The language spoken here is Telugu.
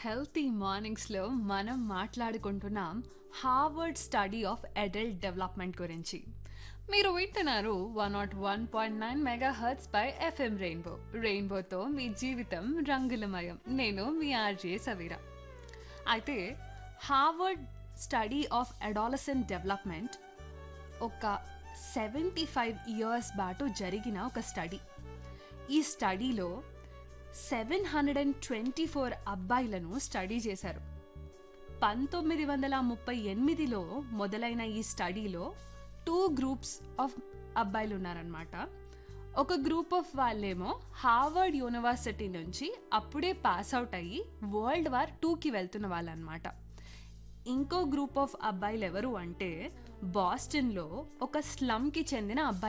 హెల్తీ మార్నింగ్స్లో మనం మాట్లాడుకుంటున్నాం Harvard study of adult development గురించి మీరు వింటున్నారు one naught one point nine mega hertz by FM rainbow రెయిన్బోతో మీ జీవితం రంగులమయం నేను మీ ఆర్జే సవీరా అయితే Harvard study of adolescent development ఒక సెవెంటీ ఫైవ్ ఇయర్స్ బాటు జరిగిన ఒక స్టడీ ఈ స్టడీలో seven hundred and twenty four అబ్బాయిలను స్టడీ చేశారు పంతొమ్మిది వందల ముప్పై ఎనిమిదిలో మొదలైన ఈ స్టడీలో టూ గ్రూప్స్ ఆఫ్ అబ్బాయిలు ఉన్నారనమాట ఒక గ్రూప్ ఆఫ్ వాళ్ళేమో హార్వర్డ్ యూనివర్సిటీ నుంచి అప్పుడే పాస్ అవుట్ అయ్యి వరల్డ్ వార్ టూకి వెళ్తున్న వాళ్ళనమాట ఇంకో గ్రూప్ ఆఫ్ అబ్బాయిలు ఎవరు అంటే బాస్టన్లో ఒక స్లమ్కి చెందిన అబ్బాయి